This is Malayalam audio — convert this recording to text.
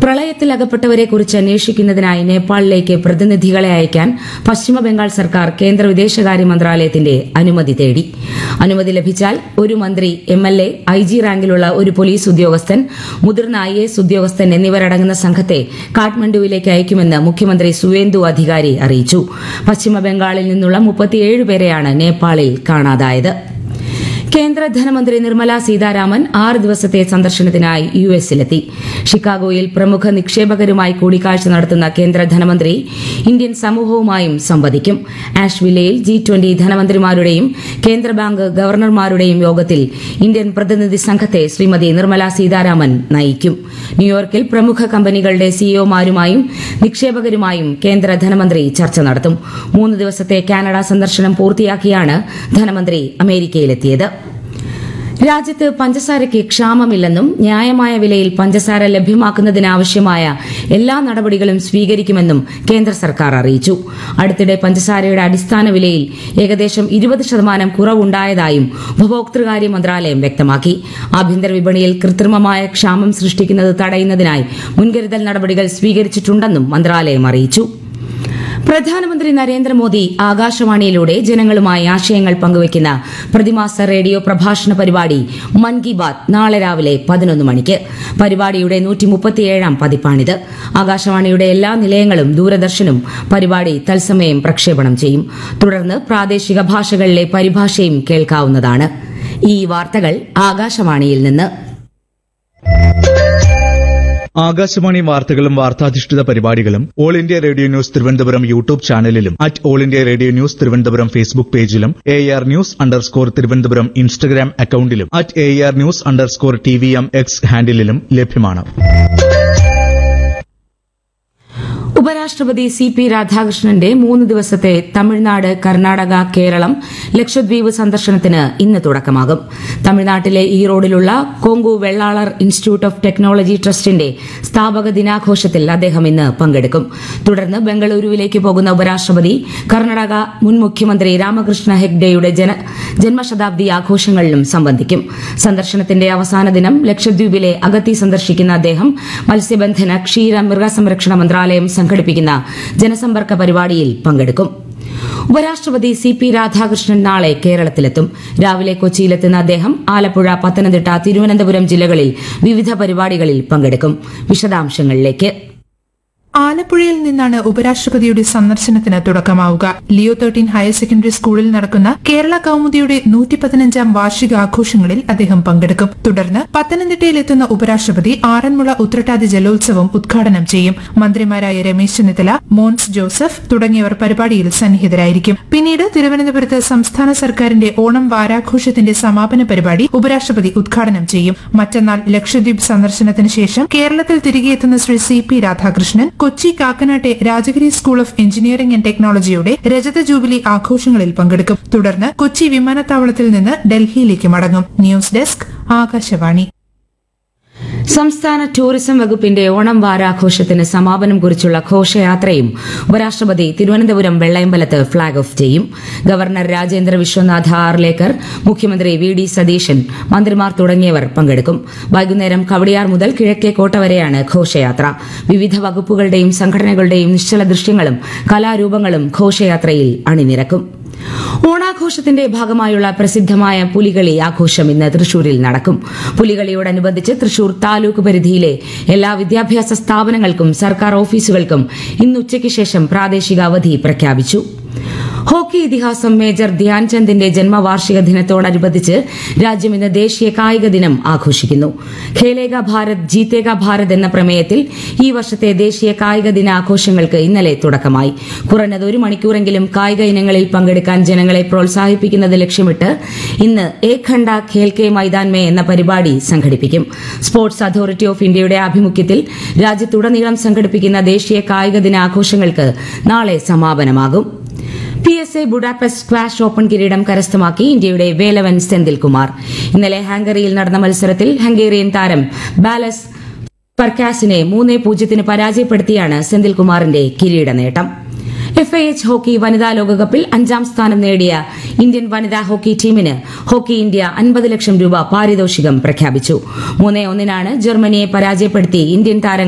പ്രളയത്തിൽ അകപ്പെട്ടവരെ കുറിച്ച് അന്വേഷിക്കുന്നതിനായി നേപ്പാളിലേക്ക് പ്രതിനിധികളെ അയക്കാൻ പശ്ചിമബംഗാൾ സർക്കാർ കേന്ദ്ര വിദേശകാര്യ മന്ത്രാലയത്തിന്റെ അനുമതി തേടി അനുമതി ലഭിച്ചാൽ ഒരു മന്ത്രി M L A I G റാങ്കിലുള്ള ഒരു പോലീസ് ഉദ്യോഗസ്ഥൻ മുതിർന്ന ഐ എസ് ഉദ്യോഗസ്ഥൻ എന്നിവരടങ്ങുന്ന സംഘത്തെ കാഠ്മണ്ഡുവിലേക്ക് അയക്കുമെന്ന് മുഖ്യമന്ത്രി സുവേന്ദു അധികാരി അറിയിച്ചു പശ്ചിമബംഗാളിൽ നിന്നുള്ള മുപ്പത്തിയേഴ് പേരെയാണ് നേപ്പാളിൽ കാണാതായത് കേന്ദ്ര ധനമന്ത്രി നിർമ്മല സീതാരാമൻ ആറ് ദിവസത്തെ സന്ദർശനത്തിനായി യു എസിലെത്തി ഷിക്കാഗോയിൽ പ്രമുഖ നിക്ഷേപകരുമായി കൂടിക്കാഴ്ച നടത്തുന്ന കേന്ദ്ര ധനമന്ത്രി ഇന്ത്യൻ സമൂഹവുമായും സംവദിക്കും ആഷ്വില്ലയിൽ ജി ട്വന്റി ധനമന്ത്രിമാരുടെയും കേന്ദ്ര ബാങ്ക് ഗവർണർമാരുടെയും യോഗത്തിൽ ഇന്ത്യൻ പ്രതിനിധി സംഘത്തെ ശ്രീമതി നിർമ്മല സീതാരാമൻ നയിക്കും ന്യൂയോർക്കിൽ പ്രമുഖ കമ്പനികളുടെ സിഇഒമാരുമായും നിക്ഷേപകരുമായും കേന്ദ്ര ധനമന്ത്രി ചർച്ച നടത്തും മൂന്ന് ദിവസത്തെ കാനഡ സന്ദർശനം പൂർത്തിയാക്കിയാണ് ധനമന്ത്രി അമേരിക്കയിലെത്തിയത് രാജ്യത്ത് പഞ്ചസാരയ്ക്ക് ക്ഷാമമില്ലെന്നും ന്യായമായ വിലയിൽ പഞ്ചസാര ലഭ്യമാക്കുന്നതിനാവശ്യമായ എല്ലാ നടപടികളും സ്വീകരിക്കുമെന്നും കേന്ദ്ര സർക്കാർ അറിയിച്ചു അടുത്തിടെ പഞ്ചസാരയുടെ അടിസ്ഥാന വിലയിൽ ഏകദേശം ഇരുപത് ശതമാനം കുറവുണ്ടായതായും ഉപഭോക്തൃകാര്യ മന്ത്രാലയം വ്യക്തമാക്കി ആഭ്യന്തര വിപണിയിൽ കൃത്രിമമായ ക്ഷാമം സൃഷ്ടിക്കുന്നത് തടയുന്നതിനായി മുൻകരുതൽ നടപടികൾ സ്വീകരിച്ചിട്ടുണ്ടെന്നും മന്ത്രാലയം അറിയിച്ചു പ്രധാനമന്ത്രി നരേന്ദ്രമോദി ആകാശവാണിയിലൂടെ ജനങ്ങളുമായി ആശയങ്ങൾ പങ്കുവയ്ക്കുന്ന പ്രതിമാസ റേഡിയോ പ്രഭാഷണ പരിപാടി മൻ കി ബാത് നാളെ രാവിലെ പതിനൊന്ന് മണിക്ക് പരിപാടിയുടെ നൂറ്റിമുപ്പത്തിയേഴാം പതിപ്പാണിത് ആകാശവാണിയുടെ എല്ലാ നിലയങ്ങളും ദൂരദർശനും പരിപാടി തത്സമയം പ്രക്ഷേപണം ചെയ്യും തുടർന്ന് പ്രാദേശിക ഭാഷകളിലെ പരിഭാഷയും കേൾക്കാവുന്നതാണ് ഈ വാർത്തകൾ ആകാശവാണിയിൽ നിന്ന് ആകാശവാണി വാർത്തകളും വാർത്താധിഷ്ഠിത പരിപാടികളും all India radio news Thiruvananthapuram YouTube ചാനലിലും at all India radio news Thiruvananthapuram Facebook പേജിലും A R news underscore Thiruvananthapuram Instagram അക്കൌണ്ടിലും at A R news underscore T V M X ഹാൻഡിലും ലഭ്യമാണ് ഉപരാഷ്ട്രപതി സി പി രാധാകൃഷ്ണന്റെ മൂന്ന് ദിവസത്തെ തമിഴ്നാട് കർണാടക കേരളം ലക്ഷദ്വീപ് സന്ദർശനത്തിന് ഇന്ന് തുടക്കമാകും തമിഴ്നാട്ടിലെ ഈറോഡിലുള്ള Kongu Vellalar institute of technology ട്രസ്റ്റിന്റെ സ്ഥാപക ദിനാഘോഷത്തിൽ അദ്ദേഹം ഇന്ന് പങ്കെടുക്കും തുടർന്ന് ബംഗളൂരുവിലേക്ക് പോകുന്ന ഉപരാഷ്ട്രപതി കർണാടക മുൻ മുഖ്യമന്ത്രി രാമകൃഷ്ണ ഹെഗ്ഡെയുടെ ജന ജന്മശതാബ്ദി ആഘോഷങ്ങളിലും സംബന്ധിക്കും സന്ദർശനത്തിന്റെ അവസാന ദിനം ലക്ഷദ്വീപിലെ അഗത്തി സന്ദർശിക്കുന്ന അദ്ദേഹം മത്സ്യബന്ധന ക്ഷീര മൃഗസംരക്ഷണ മന്ത്രാലയം സംഘടിപ്പിക്കുന്ന ജനസമ്പർക്ക പരിപാടിയിൽ പങ്കെടുക്കും ഉപരാഷ്ട്രപതി സി പി രാധാകൃഷ്ണൻ നാളെ കേരളത്തിലെത്തും രാവിലെ കൊച്ചിയിലെത്തുന്ന അദ്ദേഹം ആലപ്പുഴ പത്തനംതിട്ട തിരുവനന്തപുരം ജില്ലകളിൽ വിവിധ പരിപാടികളിൽ പങ്കെടുക്കും വിശദാംശങ്ങളിലേക്ക് ആലപ്പുഴയിൽ നിന്നാണ് ഉപരാഷ്ട്രപതിയുടെ സന്ദർശനത്തിന് തുടക്കമാവുക ലിയോ തേർട്ടീൻ ഹയർ സെക്കൻഡറി സ്കൂളിൽ നടക്കുന്ന കേരള കൌമുദിയുടെ നൂറ്റി പതിനഞ്ചാം വാർഷികാഘോഷങ്ങളിൽ അദ്ദേഹം പങ്കെടുക്കും തുടർന്ന് പത്തനംതിട്ടയിലെത്തുന്ന ഉപരാഷ്ട്രപതി ആറന്മുള ഉത്രട്ടാതി ജലോത്സവം ഉദ്ഘാടനം ചെയ്യും മന്ത്രിമാരായ രമേശ് ചെന്നിത്തല മോൻസ് ജോസഫ് തുടങ്ങിയവർ പരിപാടിയിൽ സന്നിഹിതരായിരിക്കും പിന്നീട് തിരുവനന്തപുരത്ത് സംസ്ഥാന സർക്കാരിന്റെ ഓണം വാരാഘോഷത്തിന്റെ സമാപന പരിപാടി ഉപരാഷ്ട്രപതി ഉദ്ഘാടനം ചെയ്യും മറ്റന്നാൾ ലക്ഷദ്വീപ് സന്ദർശനത്തിന് ശേഷം കേരളത്തിൽ തിരികെ എത്തുന്ന ശ്രീ സി പി രാധാകൃഷ്ണൻ കൊച്ചി കാക്കനാട്ടെ Rajagiri school of engineering and ടെക്നോളജിയുടെ രജത ജൂബിലി ആഘോഷങ്ങളിൽ പങ്കെടുക്കും തുടർന്ന് കൊച്ചി വിമാനത്താവളത്തിൽ നിന്ന് ഡൽഹിയിലേക്ക് മടങ്ങും ന്യൂസ് ഡെസ്ക് ആകാശവാണി സംസ്ഥാന ടൂറിസം വകുപ്പിന്റെ ഓണം വാരാഘോഷത്തിന് സമാപനം കുറിച്ചുള്ള ഘോഷയാത്രയും ഉപരാഷ്ട്രപതി തിരുവനന്തപുരം വെള്ളയമ്പലത്ത് ഫ്ളാഗ് ഓഫ് ചെയ്യും ഗവർണർ രാജേന്ദ്ര വിശ്വനാഥ ആർലേക്കർ മുഖ്യമന്ത്രി വി ഡി സതീശൻ മന്ത്രിമാർ തുടങ്ങിയവർ പങ്കെടുക്കും വൈകുന്നേരം കവടിയാർ മുതൽ കിഴക്കേക്കോട്ട വരെയാണ് ഘോഷയാത്ര വിവിധ വകുപ്പുകളുടെയും സംഘടനകളുടെയും നിശ്ചല ദൃശ്യങ്ങളും കലാരൂപങ്ങളും ഘോഷയാത്രയിൽ അണിനിരക്കും ഓണാഘോഷത്തിന്റെ ഭാഗമായുള്ള പ്രസിദ്ധമായ പുലികളി ആഘോഷം ഇന്ന് തൃശൂരിൽ നടക്കും പുലികളിയോടനുബന്ധിച്ച് തൃശൂർ താലൂക്ക് പരിധിയിലെ എല്ലാ വിദ്യാഭ്യാസ സ്ഥാപനങ്ങൾക്കും സർക്കാർ ഓഫീസുകൾക്കും ഇന്ന് ഉച്ചയ്ക്ക് ശേഷം പ്രാദേശിക അവധി പ്രഖ്യാപിച്ചു ഹോക്കി ഇതിഹാസം മേജർ ധ്യാൻചന്ദിന്റെ ജന്മവാർഷിക ദിനത്തോടനുബന്ധിച്ച് രാജ്യം ഇന്ന് ദേശീയ കായിക ദിനം ആഘോഷിക്കുന്നു ഖേലേഗ ഭാരത് ജീതേഗ ഭാരത് എന്ന പ്രമേയത്തിൽ ഈ വർഷത്തെ ദേശീയ കായിക ദിനാഘോഷങ്ങൾക്ക് ഇന്നലെ തുടക്കമായി കുറഞ്ഞത് ഒരു മണിക്കൂറെങ്കിലും കായിക ഇനങ്ങളിൽ പങ്കെടുക്കാൻ ജനങ്ങളെ പ്രോത്സാഹിപ്പിക്കുന്നത് ലക്ഷ്യമിട്ട് ഇന്ന് ഏക് ഖണ്ഡ ഖേൽ കെ മൈതാൻ മേ എന്ന പരിപാടി സംഘടിപ്പിക്കും സ്പോർട്സ് അതോറിറ്റി ഓഫ് ഇന്ത്യയുടെ ആഭിമുഖ്യത്തിൽ രാജ്യത്തുടനീളം സംഘടിപ്പിക്കുന്ന ദേശീയ കായിക ദിനാഘോഷങ്ങൾക്ക് നാളെ സമാപനമാകും P S A Budapest squash open കിരീടം കരസ്ഥമാക്കി ഇന്ത്യയുടെ വേലവൻ സെന്തിൽകുമാർ ഇന്നലെ ഹാംഗറിയിൽ നടന്ന മത്സരത്തിൽ ഹംഗേറിയൻ താരം ബാലസ് പർക്കാസിനെ മൂന്നേ പൂജ്യത്തിന് പരാജയപ്പെടുത്തിയാണ് സെന്തിൽകുമാറിന്റെ കിരീട നേട്ടം എഫ് ഐ എച്ച് ഹോക്കി വനിതാ ലോകകപ്പിൽ അഞ്ചാം സ്ഥാനം നേടിയ ഇന്ത്യൻ വനിതാ ഹോക്കി ടീമിന് ഹോക്കി ഇന്ത്യ അൻപത് ലക്ഷം രൂപ പാരിതോഷികം പ്രഖ്യാപിച്ചു മൂന്നേ ഒന്നിനാണ് ജർമ്മനിയെ പരാജയപ്പെടുത്തി ഇന്ത്യൻ താരങ്ങൾ